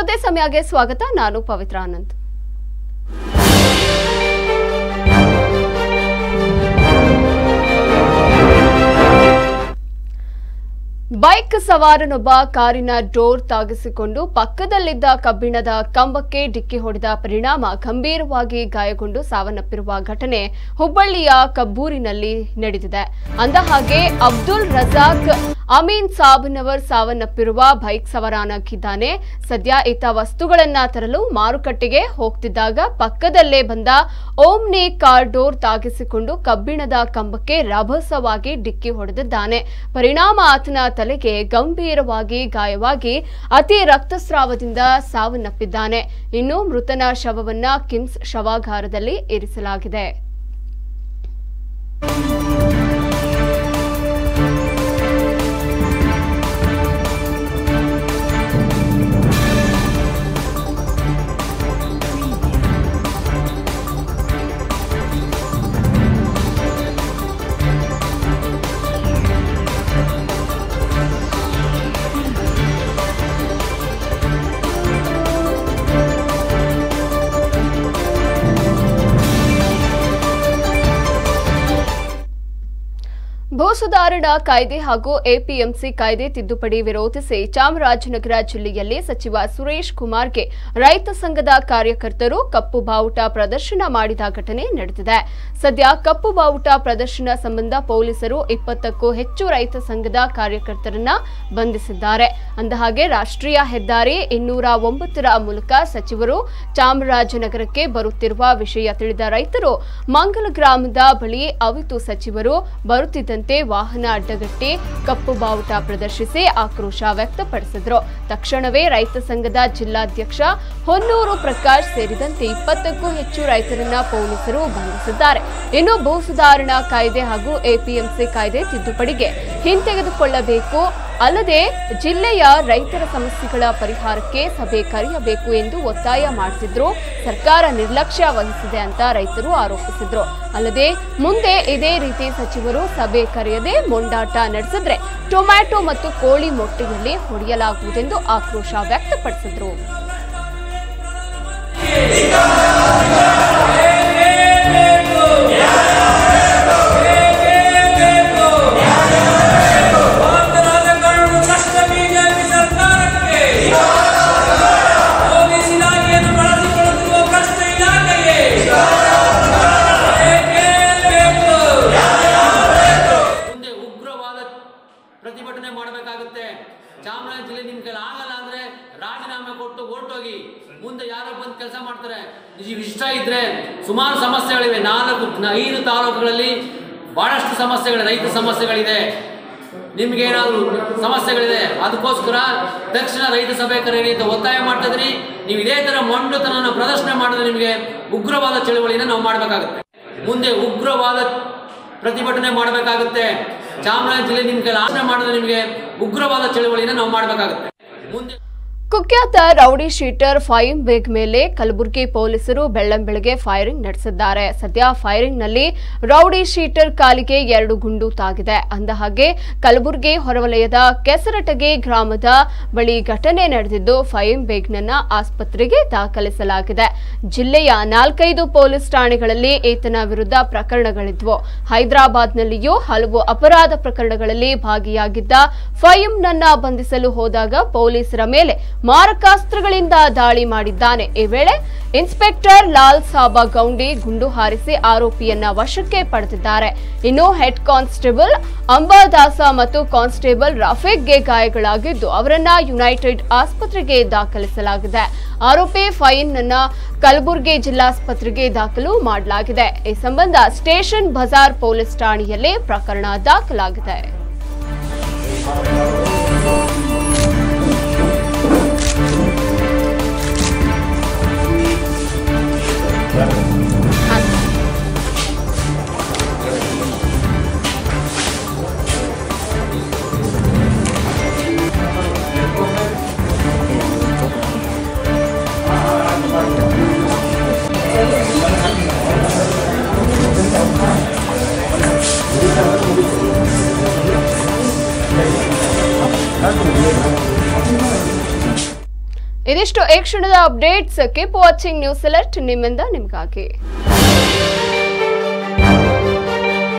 ಸುದ್ದಿ ಸಮಯಗೆ ಸ್ವಾಗತ ನಾನು ಪವಿತ್ರ ಆನಂದ್ ಬೈಕ್ ಸವಾರನೊಬ್ಬ ಕಾರಿನ ಡೋರ್ ತಾಗಿಸಿಕೊಂಡು ಪಕ್ಕದಲ್ಲಿದ್ದ ಕಬ್ಬಿಣದ ಕಂಬಕ್ಕೆ ಡಿಕ್ಕಿ ಹೊಡೆದ ಪರಿಣಾಮ ಗಂಭೀರವಾಗಿ ಗಾಯಗೊಂಡು ಸಾವನ್ನಪ್ಪಿರುವ ಘಟನೆ ಹುಬ್ಬಳ್ಳಿಯ ಕಬ್ಬೂರಿನಲ್ಲಿ ನಡೆದಿದೆ ಅಂದಹಾಗೆ ಅಬ್ದುಲ್ ರಜಾಕ್ ಅಮೀನ್ ಸಾಬ್ನವರ್ ಸಾವನ್ನಪ್ಪಿರುವ ಬೈಕ್ ಸವಾರನಾಗಿದ್ದಾನೆ ಸದ್ಯ ಈತ ವಸ್ತುಗಳನ್ನ ತರಲು ಮಾರುಕಟ್ಟೆಗೆ ಹೋಗ್ತಿದ್ದಾಗ ಪಕ್ಕದಲ್ಲೇ ಬಂದ ಓಮ್ನಿ ಕಾರ್ ಡೋರ್ ತಾಗಿಸಿಕೊಂಡು ಕಬ್ಬಿಣದ ಕಂಬಕ್ಕೆ ರಭಸವಾಗಿ ಡಿಕ್ಕಿ ಹೊಡೆದಿದ್ದಾನೆ ಪರಿಣಾಮ ಆತನ ತಲೆಗೆ ಗಂಭೀರವಾಗಿ ಗಾಯವಾಗಿ ಅತಿ ರಕ್ತಸ್ರಾವದಿಂದ ಸಾವನ್ನಪ್ಪಿದ್ದಾನೆ ಇನ್ನು ಮೃತನ ಶವವನ್ನ ಕಿಮ್ಸ್ ಶವಾಗಾರದಲ್ಲಿ ಇರಿಸಲಾಗಿದೆ ಭೂ ಸುಧಾರಣಾ ಕಾಯ್ದೆ ಹಾಗೂ ಎಪಿಎಂಸಿ ಕಾಯ್ದೆ ತಿದ್ದುಪಡಿ ವಿರೋಧಿಸಿ ಚಾಮರಾಜನಗರ ಜಿಲ್ಲೆಯಲ್ಲಿ ಸಚಿವ ಸುರೇಶ್ ಕುಮಾರ್ಗೆ ರೈತ ಸಂಘದ ಕಾರ್ಯಕರ್ತರು ಕಪ್ಪು ಬಾವುಟ ಪ್ರದರ್ಶನ ಮಾಡಿದ ಘಟನೆ ನಡೆದಿದೆ ಸದ್ಯ ಕಪ್ಪು ಬಾವುಟ ಪ್ರದರ್ಶನ ಸಂಬಂಧ ಪೊಲೀಸರು ಇಪ್ಪತ್ತಕ್ಕೂ ಹೆಚ್ಚು ರೈತ ಸಂಘದ ಕಾರ್ಯಕರ್ತರನ್ನ ಬಂಧಿಸಿದ್ದಾರೆ ಅಂದಹಾಗೆ ರಾಷ್ಟ್ರೀಯ ಹೆದ್ದಾರಿ ಇನ್ನೂರ ಒಂಬತ್ತರ ಮೂಲಕ ಸಚಿವರು ಚಾಮರಾಜನಗರಕ್ಕೆ ಬರುತ್ತಿರುವ ವಿಷಯ ತಿಳಿದ ರೈತರು ಮಂಗಲ ಗ್ರಾಮದ ಬಳಿ ಅವಿತು ಸಚಿವರು ಬರುತ್ತಿದ್ದಂತೆ ವಾಹನ ಅಡ್ಡಗಟ್ಟಿ ಕಪ್ಪು ಬಾವುಟ ಪ್ರದರ್ಶಿಸಿ ಆಕ್ರೋಶ ವ್ಯಕ್ತಪಡಿಸಿದ್ರು ತಕ್ಷಣವೇ ರೈತ ಸಂಘದ ಜಿಲ್ಲಾಧ್ಯಕ್ಷ ಹೊನ್ನೂರು ಪ್ರಕಾಶ್ ಸೇರಿದಂತೆ ಇಪ್ಪತ್ತಕ್ಕೂ ಹೆಚ್ಚು ರೈತರನ್ನ ಪೊಲೀಸರು ಬಂಧಿಸಿದ್ದಾರೆ ಇನ್ನು ಭೂ ಸುಧಾರಣಾ ಕಾಯ್ದೆ ಹಾಗೂ ಎಪಿಎಂಸಿ ಕಾಯ್ದೆ ತಿದ್ದುಪಡಿಗೆ ಹಿಂತೆಗೆದುಕೊಳ್ಳಬೇಕು ಅಲ್ಲದೆ ಜಿಲ್ಲೆಯ ರೈತರ ಸಮಸ್ಯೆಗಳ ಪರಿಹಾರಕ್ಕೆ ಸಭೆ ಕರೆಯಬೇಕು ಎಂದು ಒತ್ತಾಯ ಮಾಡಿಸಿದ್ರು ಸರ್ಕಾರ ನಿರ್ಲಕ್ಷ್ಯ ವಹಿಸಿದೆ ಅಂತ ರೈತರು ಆರೋಪಿಸಿದ್ರು ಅಲ್ಲದೆ ಮುಂದೆ ಇದೇ ರೀತಿ ಸಚಿವರು ಸಭೆ ಕರೆಯದೆ ಮೊಂಡಾಟ ನಡೆಸಿದ್ರೆ ಟೊಮ್ಯಾಟೊ ಮತ್ತು ಕೋಳಿ ಮೊಟ್ಟೆಯಲ್ಲಿ ಹೊಡೆಯಲಾಗುವುದೆಂದು ಆಕ್ರೋಶ ವ್ಯಕ್ತಪಡಿಸಿದ್ರು ಭಾರತರಾಜಕಾರಣ ಕಷ್ಟ ಬಿಜೆಪಿ ಸರ್ಕಾರಕ್ಕೆ ಪೊಲೀಸ್ ಇಲಾಖೆಯನ್ನು ಬಳಸಿಕೊಳ್ಳುತ್ತಿರುವ ಕಷ್ಟ ಇಲಾಖೆಗೆ ಬೇಕೇ ಬೇಕು. ಮುಂದೆ ಉಗ್ರವಾದ ಪ್ರತಿಭಟನೆ ಮಾಡಬೇಕಾಗುತ್ತೆ ಚಾಮರಾಜ ಜಿಲ್ಲೆ ನಿಮ್ ಕೈಲಿ ಆಗಲ್ಲ ಅಂದ್ರೆ ರಾಜೀನಾಮೆ ಕೊಟ್ಟು ಹೊರಟೋಗಿ ಮುಂದೆ ಯಾರೋ ಬಂದು ಕೆಲಸ ಮಾಡ್ತಾರೆ ನಿಜ ಇಷ್ಟ ಇದ್ರೆ ಸುಮಾರು ಸಮಸ್ಯೆಗಳಿವೆ ನಾಲ್ಕು ಐದು ತಾಲೂಕುಗಳಲ್ಲಿ ಬಹಳಷ್ಟು ಸಮಸ್ಯೆಗಳಿವೆ ರೈತ ಸಮಸ್ಯೆಗಳಿದೆ ನಿಮ್ಗೆ ಏನಾದ್ರು ಸಮಸ್ಯೆಗಳಿದೆ ಅದಕ್ಕೋಸ್ಕರ ತಕ್ಷಣ ರೈತ ಸಭೆ ಕರೆಯಿರಿ ಅಂತ ಒತ್ತಾಯ ಮಾಡ್ತಾ ಇದ್ರಿ ನೀವು ಇದೇ ತರ ಮೊಂಡುತನ ಪ್ರದರ್ಶನ ಮಾಡಿದ್ರೆ ನಿಮಗೆ ಉಗ್ರವಾದ ಚಳವಳಿನ ನಾವು ಮಾಡಬೇಕಾಗುತ್ತೆ ಮುಂದೆ ಉಗ್ರವಾದ ಪ್ರತಿಭಟನೆ ಮಾಡಬೇಕಾಗುತ್ತೆ ಚಾಮರಾಜ ಜಿಲ್ಲೆ ನಿಮ್ ಕೈಲಿ ಆಚರಣೆ ಮಾಡಿದ್ರೆ ನಿಮಗೆ ಉಗ್ರವಾದ ಚಳವಳಿನ ನಾವು ಮಾಡಬೇಕಾಗುತ್ತೆ ಮುಂದೆ ಕುಖ್ಯಾತ ರೌಡಿ ಶೀಟರ್ ಫೈಮ್ ಬೇಗ್ ಮೇಲೆ ಕಲಬುರಗಿ ಪೊಲೀಸರು ಬೆಳ್ಳಂಬೆಳಗ್ಗೆ ಫೈರಿಂಗ್ ನಡೆಸಿದ್ದಾರೆ ಸದ್ಯ ಫೈರಿಂಗ್ನಲ್ಲಿ ರೌಡಿ ಶೀಟರ್ ಕಾಲಿಗೆ ಎರಡು ಗುಂಡು ತಾಗಿದೆ ಅಂದಹಾಗೆ ಕಲಬುರಗಿ ಹೊರವಲಯದ ಕೆಸರಟಗಿ ಗ್ರಾಮದ ಬಳಿ ಘಟನೆ ನಡೆದಿದ್ದು ಫೈಮ್ ಬೇಗ್ನನ್ನ ಆಸ್ಪತ್ರೆಗೆ ದಾಖಲಿಸಲಾಗಿದೆ ಜಿಲ್ಲೆಯ ನಾಲ್ಕೈದು ಪೊಲೀಸ್ ಠಾಣೆಗಳಲ್ಲಿ ಈತನ ವಿರುದ್ಧ ಪ್ರಕರಣಗಳಿದ್ವು ಹೈದರಾಬಾದ್ನಲ್ಲಿಯೂ ಹಲವು ಅಪರಾಧ ಪ್ರಕರಣಗಳಲ್ಲಿ ಭಾಗಿಯಾಗಿದ್ದ ಫೈಮ್ನನ್ನ ಬಂಧಿಸಲು ಹೋದಾಗ ಪೊಲೀಸರ ಮೇಲೆ ಮಾರಕಾಸ್ತ್ರಗಳಿಂದ ದಾಳಿ ಮಾಡಿದ್ದಾನೆ ಈ ವೇಳೆ ಇನ್ಸ್ಪೆಕ್ಟರ್ ಲಾಲ್ ಸಾಬಾ ಗೌಂಡಿ ಗುಂಡು ಹಾರಿಸಿ ಆರೋಪಿಯನ್ನ ವಶಕ್ಕೆ ಪಡೆದಿದ್ದಾರೆ ಇನ್ನು ಹೆಡ್ ಕಾನ್ಸ್ಟೇಬಲ್ ಅಂಬಾದಾಸ ಮತ್ತು ಕಾನ್ಸ್ಟೇಬಲ್ ರಫೀಕ್ಗೆ ಗಾಯಗಳಾಗಿದ್ದು ಅವರನ್ನ ಯುನೈಟೆಡ್ ಆಸ್ಪತ್ರೆಗೆ ದಾಖಲಿಸಲಾಗಿದೆ ಆರೋಪಿ ಫೈನ್ ಅನ್ನ ಕಲಬುರಗಿ ಜಿಲ್ಲಾಸ್ಪತ್ರೆಗೆ ದಾಖಲು ಮಾಡಲಾಗಿದೆ ಈ ಸಂಬಂಧ ಸ್ಟೇಷನ್ ಬಜಾರ್ ಪೊಲೀಸ್ ಠಾಣೆಯಲ್ಲಿ ಪ್ರಕರಣ ದಾಖಲಾಗಿದೆ ಇದಿಷ್ಟು ಈ ಕ್ಷಣದ updates keep watching news alert ನಿಮ್ಮಿಂದ ನಿಮ್ಗಾಗಿ